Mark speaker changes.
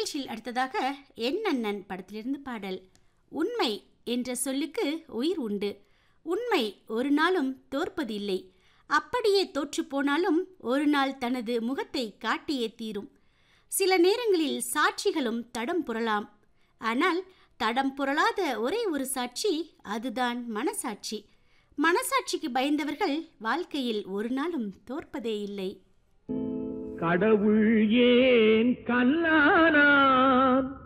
Speaker 1: நிகழ்ச்சியில் அடுத்ததாக என் அண்ணன் படத்திலிருந்து பாடல் உண்மை என்ற சொல்லுக்கு உயிர் உண்டு உண்மை ஒரு நாளும் தோற்பதில்லை அப்படியே தோற்று போனாலும் ஒரு நாள் தனது முகத்தை காட்டியே தீரும் சில நேரங்களில் சாட்சிகளும் தடம் புரலாம் ஆனால் தடம் புரளாத ஒரே ஒரு சாட்சி அதுதான் மனசாட்சி மனசாட்சிக்கு பயந்தவர்கள் வாழ்க்கையில் ஒரு நாளும் தோற்பதே இல்லை
Speaker 2: கடவுள் ஏன் கல்லானான்